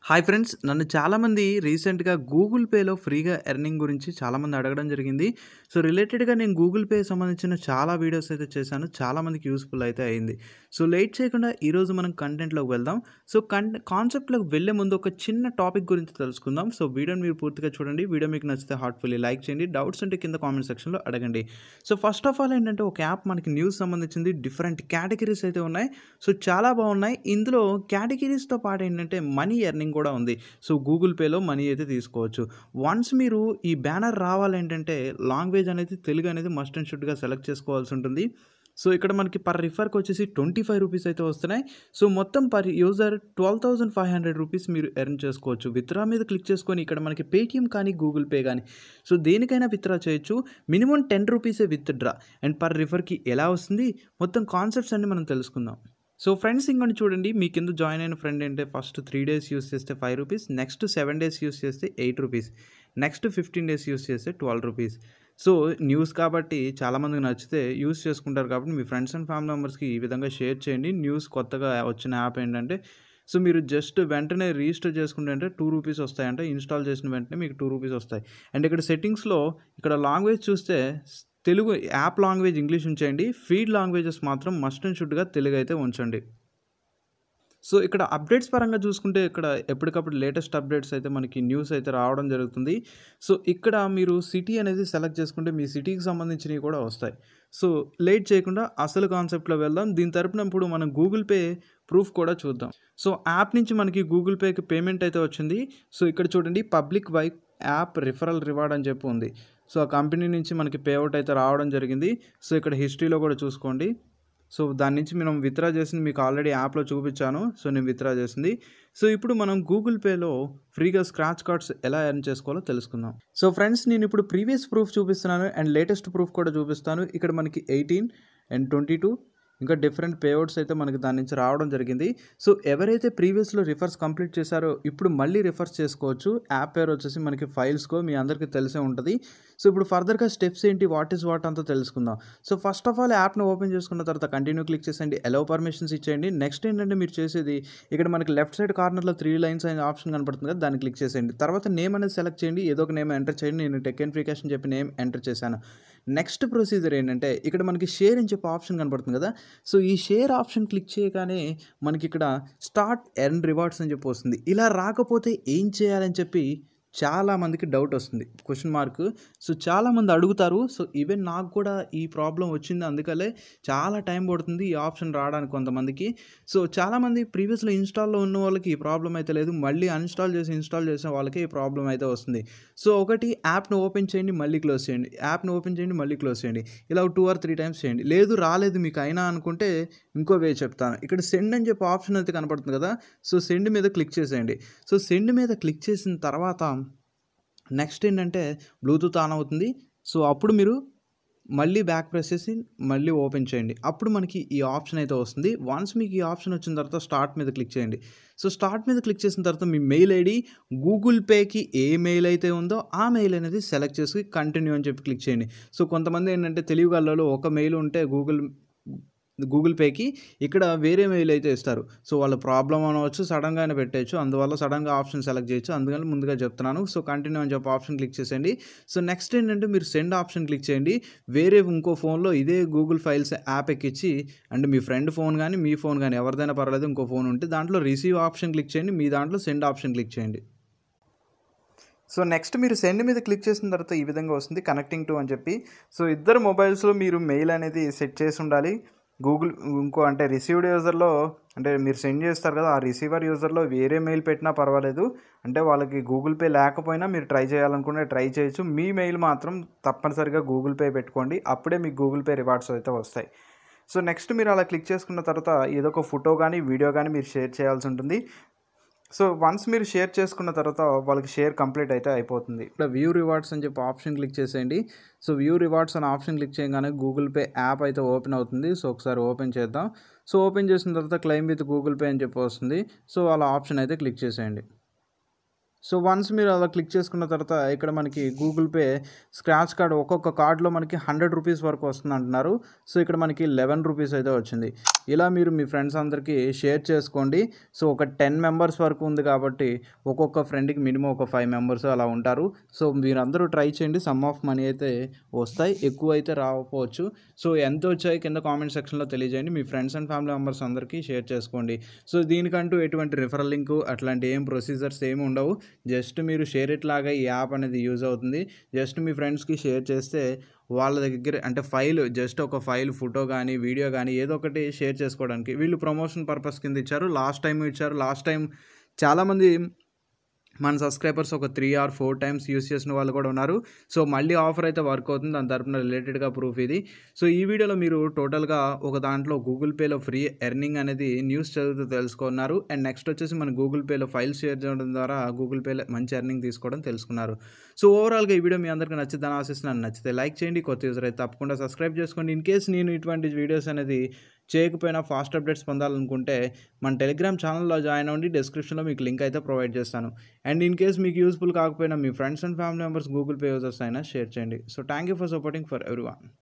Hi friends నన్ను చాలామంది రీసెంట్‌గా గూగుల్ పేలో ఫ్రీగా ఎర్నింగ్ గురించి చాలామంది అడగడం జరిగింది. సో, రిలేటెడ్‌గా నేను గూగుల్ పే సంబంధించిన చాలా వీడియోస్ అయితే చేశాను. చాలామందికి యూజ్‌ఫుల్ అయితే అయింది. సో, లేట్ చేయకుండా ఈరోజు మనం కంటెంట్‌లోకి వెళ్దాం. సో, కంట్ కాన్సెప్ట్‌లోకి వెళ్ళే ముందు ఒక చిన్న టాపిక్ గురించి తెలుసుకుందాం. సో, వీడియోని మీరు పూర్తిగా చూడండి. వీడియో మీకు నచ్చితే హార్ట్‌ఫుల్లీ లైక్ చేయండి. డౌట్స్ ఉంటే కింద కామెంట్ సెక్షన్‌లో అడగండి. సో, ఫస్ట్ ఆఫ్ ఆల్ ఏంటంటే ఒక యాప్ మనకి న్యూస్ సంబంధించింది డిఫరెంట్ కేటగిరీస్ అయితే ఉన్నాయి. సో, చాలా బాగున్నాయి. ఇందులో కేటగిరీస్‌తో పాటు ఏంటంటే మనీ ఎర్నింగ్ కూడా ఉంది. సో, గూగుల్ పేలో మనీ అయితే తీసుకోవచ్చు. వన్స్ మీరు ఈ బ్యానర్ రావాలేంటంటే లాంగ్వేజ్ అనేది తెలుగు అనేది మస్ట్ అండ్ షుడ్‌గా సెలెక్ట్ చేసుకోవాల్సి ఉంటుంది. సో, ఇక్కడ మనకి పర్ రిఫర్‌కి వచ్చేసి రూ. 25 అయితే వస్తున్నాయి. సో, మొత్తం పర్ యూజర్ రూ. 12,500 మీరు ఎర్న్ చేసుకోవచ్చు. విత్‌డ్రా మీద క్లిక్ చేసుకొని ఇక్కడ మనకి పేటీఎం కానీ, గూగుల్ పే గానీ సో, దేనికైనా విత్‌డ్రా చేయొచ్చు. మినిమమ్ రూ. 10 విత్‌డ్రా అండ్ పర్ రిఫర్‌కి ఎలా వస్తుంది? మొత్తం కాన్సెప్ట్స్ అన్నీ మనం తెలుసుకుందాం. సో, ఫ్రెండ్స్ ఇంకోటి చూడండి మీ కింద జాయిన్ అయిన ఫ్రెండ్ అంటే ఫస్ట్ 3 డేస్ యూజ్ చేస్తే రూ. 5 నెక్స్ట్ 7 డేస్ యూజ్ చేస్తే రూ. 8 నెక్స్ట్ 15 డేస్ యూజ్ చేస్తే రూ. 12 సో, న్యూస్ కాబట్టి చాలామందికి నచ్చితే యూజ్ చేసుకుంటారు కాబట్టి మీ ఫ్రెండ్స్ అండ్ ఫ్యామిలీ మెంబర్స్‌కి ఈ విధంగా షేర్ చేయండి. న్యూస్ కొత్తగా వచ్చిన యాప్ ఏంటంటే సో, మీరు జస్ట్ వెంటనే రిజిస్టర్ చేసుకుంటే అంటే రూ. 2 వస్తాయంట. ఇన్‌స్టాల్ చేసిన వెంటనే మీకు రూ. 2 వస్తాయి. అండ్ ఇక్కడ సెట్టింగ్స్‌లో ఇక్కడ లాంగ్వేజ్ చూస్తే తెలుగు యాప్ లాంగ్వేజ్ ఇంగ్లీష్ ఉంచేయండి. ఫీడ్ లాంగ్వేజెస్ మాత్రం మస్ట్ అండ్ షుడ్‌గా తెలుగు అయితే ఉంచండి. సో, ఇక్కడ అప్డేట్స్ పరంగా చూసుకుంటే ఇక్కడ ఎప్పటికప్పుడు లేటెస్ట్ అప్డేట్స్ అయితే మనకి న్యూస్ అయితే రావడం జరుగుతుంది. సో, ఇక్కడ మీరు సిటీ అనేది సెలెక్ట్ చేసుకుంటే మీ సిటీకి సంబంధించినవి కూడా వస్తాయి. సో, లేట్ చేయకుండా అసలు కాన్సెప్ట్‌లో వెళ్దాం. దీని తరపున ఇప్పుడు మనం గూగుల్ పే ప్రూఫ్ కూడా చూద్దాం. సో, యాప్ నుంచి మనకి గూగుల్ పేకి పేమెంట్ అయితే వచ్చింది. సో, ఇక్కడ చూడండి public Y app referral reward అని చెప్పి ఉంది. సో, ఆ కంపెనీ నుంచి మనకి పే ఔట్ అయితే రావడం జరిగింది. సో, ఇక్కడ హిస్టరీలో కూడా చూసుకోండి. సో, దాని నుంచి మనం విత్‌డ్రా చేసింది మీకు ఆల్రెడీ యాప్‌లో చూపించాను. సో, నేను విత్‌డ్రా చేసింది. సో, ఇప్పుడు మనం గూగుల్ పేలో ఫ్రీగా స్క్రాచ్ కార్డ్స్ ఎలా ఎర్న్ చేసుకోవాలో తెలుసుకుందాం. సో, ఫ్రెండ్స్ నేను ఇప్పుడు ప్రీవియస్ ప్రూఫ్ చూపిస్తున్నాను అండ్ లేటెస్ట్ ప్రూఫ్ కూడా చూపిస్తాను. ఇక్కడ మనకి 18 అండ్ 22 ఇంకా డిఫరెంట్ పే ఔట్స్ అయితే మనకి దాని నుంచి రావడం జరిగింది. సో, ఎవరైతే ప్రీవియస్‌లో రిఫర్స్ కంప్లీట్ చేశారో ఇప్పుడు మళ్ళీ రిఫర్స్ చేసుకోవచ్చు. యాప్ పేరు వచ్చేసి మనకి ఫైల్స్‌కో మీ అందరికీ తెలిసే ఉంటది. సో, ఇప్పుడు ఫర్దర్‌గా స్టెప్స్ ఏంటి? వాట్ ఈస్ వాట్ అంతా తెలుసుకుందాం. సో, ఫస్ట్ ఆఫ్ ఆల్ యాప్‌ని ఓపెన్ చేసుకున్న తర్వాత కంటిన్యూ క్లిక్ చేసేయండి. అలౌ పర్మిషన్స్ ఇచ్చేయండి. నెక్స్ట్ ఏంటంటే మీరు చేసేది ఇక్కడ మనకి లెఫ్ట్ సైడ్ కార్నర్‌లో 3 లైన్స్ అనే ఆప్షన్ కనపడుతుంది కదా! దాన్ని క్లిక్ చేసేయండి. తర్వాత నేమ్ అనేది సెలెక్ట్ చేయండి. ఏదో ఒక నేమ్ ఎంటర్ చేయండి. నేను టెక్ అండ్ ఫ్రీకాష్ అని చెప్పి నేమ్ ఎంటర్ చేశాను. నెక్స్ట్ ప్రొసీజర్ ఏంటంటే ఇక్కడ మనకి షేర్ అని చెప్పి ఆప్షన్ కనపడుతుంది కదా! సో, ఈ షేర్ ఆప్షన్ క్లిక్ చేయగానే మనకి ఇక్కడ స్టార్ట్ ఎర్న్ రివార్డ్స్ అని చెప్పి వస్తుంది. ఇలా రాకపోతే ఏం చేయాలని చెప్పి చాలామందికి డౌట్ వస్తుంది. Question mark. సో, చాలామంది అడుగుతారు. సో, ఈవెన్ నాకు కూడా ఈ ప్రాబ్లమ్ వచ్చింది. అందుకలే చాలా టైం పడుతుంది ఈ ఆప్షన్ రావడానికి కొంతమందికి. సో, చాలామంది ప్రీవియస్‌లో ఇన్‌స్టాల్‌లో ఉన్న వాళ్ళకి ఈ ప్రాబ్లమ్ అయితే లేదు. మళ్ళీ అన్‌ఇన్‌స్టాల్ చేసి ఇన్‌స్టాల్ చేసిన వాళ్ళకే ఈ ప్రాబ్లమ్ అయితే వస్తుంది. సో, ఒకటి యాప్‌ని ఓపెన్ చేయండి. మళ్ళీ క్లోజ్ చేయండి. యాప్‌ని ఓపెన్ చేయండి. మళ్ళీ క్లోజ్ చేయండి. ఇలా 2 ఆర్ 3 టైమ్స్ చేయండి. లేదు రాలేదు మీకు అయినా అనుకుంటే ఇంకో వే చెప్తాను. ఇక్కడ సెండ్ అని చెప్పి ఆప్షన్ అయితే కనపడుతుంది కదా! సో, సెండ్ మీద క్లిక్ చేసేయండి. సో, సెండ్ మీద క్లిక్ చేసిన తర్వాత నెక్స్ట్ ఏంటంటే బ్లూటూత్ ఆన్ అవుతుంది. సో, అప్పుడు మీరు మళ్ళీ బ్యాక్ ప్రెస్ చేసి మళ్ళీ ఓపెన్ చేయండి. అప్పుడు మనకి ఈ ఆప్షన్ అయితే వస్తుంది. వన్స్ మీకు ఈ ఆప్షన్ వచ్చిన తర్వాత స్టార్ట్ మీద క్లిక్ చేయండి. సో, స్టార్ట్ మీద క్లిక్ చేసిన తర్వాత మీ మెయిల్ ఐడీ గూగుల్ పేకి ఏ మెయిల్ అయితే ఉందో ఆ మెయిల్ అనేది సెలెక్ట్ చేసి కంటిన్యూ అని చెప్పి క్లిక్ చేయండి. సో, కొంతమంది ఏంటంటే తెలివిగల్లోళ్ళు ఒక మెయిల్ ఉంటే గూగుల్ గూగుల్ పేకి ఇక్కడ వేరే మెయిల్ అయితే ఇస్తారు. సో, వాళ్ళ ప్రాబ్లమ్ అనవచ్చు. సడెన్‌గా అయినా పెట్టేయచ్చు. అందువల్ల సడెన్‌గా ఆప్షన్ సెలెక్ట్ చేయొచ్చు. అందుకని ముందుగా చెప్తున్నాను. సో, కంటిన్యూ అని చెప్పి ఆప్షన్ క్లిక్ చేసేయండి. సో, నెక్స్ట్ ఏంటంటే మీరు సెండ్ ఆప్షన్ క్లిక్ చేయండి. వేరే ఇంకో ఫోన్‌లో ఇదే గూగుల్ ఫైల్స్ యాప్ ఎక్కించి అంటే మీ ఫ్రెండ్ ఫోన్ గానీ, మీ ఫోన్ గానీ ఎవరిదైనా పర్వాలేదు ఇంకో ఫోన్ ఉంటే దాంట్లో రిసీవ్ ఆప్షన్ క్లిక్ చేయండి. మీ దాంట్లో సెండ్ ఆప్షన్ క్లిక్ చేయండి. సో, నెక్స్ట్ మీరు సెండ్ మీద క్లిక్ చేసిన తర్వాత ఈ విధంగా వస్తుంది కనెక్టింగ్ టు అని చెప్పి. సో, ఇద్దరు మొబైల్స్‌లో మీరు మెయిల్ అనేది సెట్ చేసి ఉండాలి. గూగుల్ ఇంకో అంటే రిసీవ్డ్ యూజర్‌లో అంటే మీరు సెండ్ చేస్తారు కదా! ఆ రిసీవర్ యూజర్‌లో వేరే మెయిల్ పెట్టినా పర్వాలేదు. అంటే వాళ్ళకి గూగుల్ పే లేకపోయినా మీరు ట్రై చేయాలనుకుంటే ట్రై చేయొచ్చు. మీ మెయిల్ మాత్రం తప్పనిసరిగా గూగుల్ పే పెట్టుకోండి. అప్పుడే మీకు గూగుల్ పే రివార్డ్స్ అయితే వస్తాయి. సో, నెక్స్ట్ మీరు అలా క్లిక్ చేసుకున్న తర్వాత ఏదో ఒక ఫోటో గానీ, వీడియో గానీ మీరు షేర్ చేయాల్సి ఉంటుంది. సో, వన్స్ మీరు షేర్ చేసుకున్న తర్వాత వాళ్ళకి షేర్ కంప్లీట్ అయితే అయిపోతుంది. ఇక్కడ వ్యూ రివార్డ్స్ అని చెప్పి ఆప్షన్ క్లిక్ చేసేయండి. సో, వ్యూ రివార్డ్స్ అనే ఆప్షన్ క్లిక్ చేయగానే గూగుల్ పే యాప్ అయితే ఓపెన్ అవుతుంది. సో, ఒకసారి ఓపెన్ చేద్దాం. సో, ఓపెన్ చేసిన తర్వాత క్లెయిమ్ విత్ గూగుల్ పే అని చెప్పి వస్తుంది. సో, అలా ఆప్షన్ అయితే క్లిక్ చేసేయండి. సో వన్స్ మీరు అలా క్లిక్ చేసుకున్న తర్వాత ఇక్కడ మనకి గూగుల్ పే స్క్రాచ్ కార్డ్ ఒక్కొక్క కార్డులో మనకి హండ్రెడ్ రూపీస్ వరకు వస్తుంది అంటున్నారు సో ఇక్కడ మనకి లెవెన్ రూపీస్ అయితే వచ్చింది ఇలా మీరు మీ ఫ్రెండ్స్ అందరికీ షేర్ చేసుకోండి సో ఒక టెన్ మెంబర్స్ వరకు ఉంది కాబట్టి ఒక్కొక్క ఫ్రెండ్కి మినిమం ఒక ఫైవ్ మెంబర్స్ అలా ఉంటారు సో మీరందరూ ట్రై చేయండి సమ్ ఆఫ్ మనీ అయితే వస్తాయి ఎక్కువ అయితే రాకపోవచ్చు సో ఎంత వచ్చాయి కింద కామెంట్ సెక్షన్లో తెలియజేయండి మీ ఫ్రెండ్స్ అండ్ ఫ్యామిలీ మెంబర్స్ అందరికీ షేర్ చేసుకోండి సో దీనికంటూ ఎటువంటి రిఫరల్ లింక్ అట్లాంటి ఏం ప్రొసీజర్స్ ఏమి ఉండవు జస్ట్ మీరు షేర్ ఇట్ లాగా ఈ యాప్ అనేది యూజ్ అవుతుంది జస్ట్ మీ ఫ్రెండ్స్కి షేర్ చేస్తే వాళ్ళ దగ్గర అంటే ఫైల్ జస్ట్ ఒక ఫైల్ ఫోటో కానీ వీడియో కానీ ఏదో ఒకటి షేర్ చేసుకోవడానికి వీళ్ళు ప్రమోషన్ పర్పస్ కింద ఇచ్చారు లాస్ట్ టైం ఇచ్చారు లాస్ట్ టైం చాలామంది మన సబ్స్క్రైబర్స్ ఒక three or four times use చేసిన వాళ్ళు కూడా ఉన్నారు సో మళ్ళీ ఆఫర్ అయితే వర్క్ అవుతుంది దాని తరపున రిలేటెడ్గా ప్రూఫ్ ఇది సో ఈ వీడియోలో మీరు టోటల్గా ఒక దాంట్లో గూగుల్ పేలో ఫ్రీ ఎర్నింగ్ అనేది న్యూస్ చదువుతూ తెలుసుకున్నారు అండ్ నెక్స్ట్ వచ్చేసి మన గూగుల్ పేలో ఫైల్స్ షేర్ చేయడం ద్వారా గూగుల్ పేలో మంచి ఎర్నింగ్ తీసుకోవడం తెలుసుకున్నారు సో ఓవరాల్గా ఈ వీడియో మీ అందరికీ నచ్చిద్దని ఆశిస్తున్నాను నచ్చితే లైక్ చేయండి కొత్త యూజర్ అయితే తప్పకుండా సబ్స్క్రైబ్ చేసుకోండి ఇన్ కేస్ నేను ఇటువంటి వీడియోస్ అనేది చేయకపోయినా ఫాస్ట్ అప్డేట్స్ పొందాలనుకుంటే మన టెలిగ్రామ్ ఛానల్లో జాయిన్ అవ్వండి డిస్క్రిప్షన్లో మీకు లింక్ అయితే ప్రొవైడ్ చేస్తాను అండ్ ఇన్ కేస్ మీకు యూస్ఫుల్ కాకపోయినా మీ friends and family members Google Pay users అయినా షేర్ చేయండి so thank you for supporting for every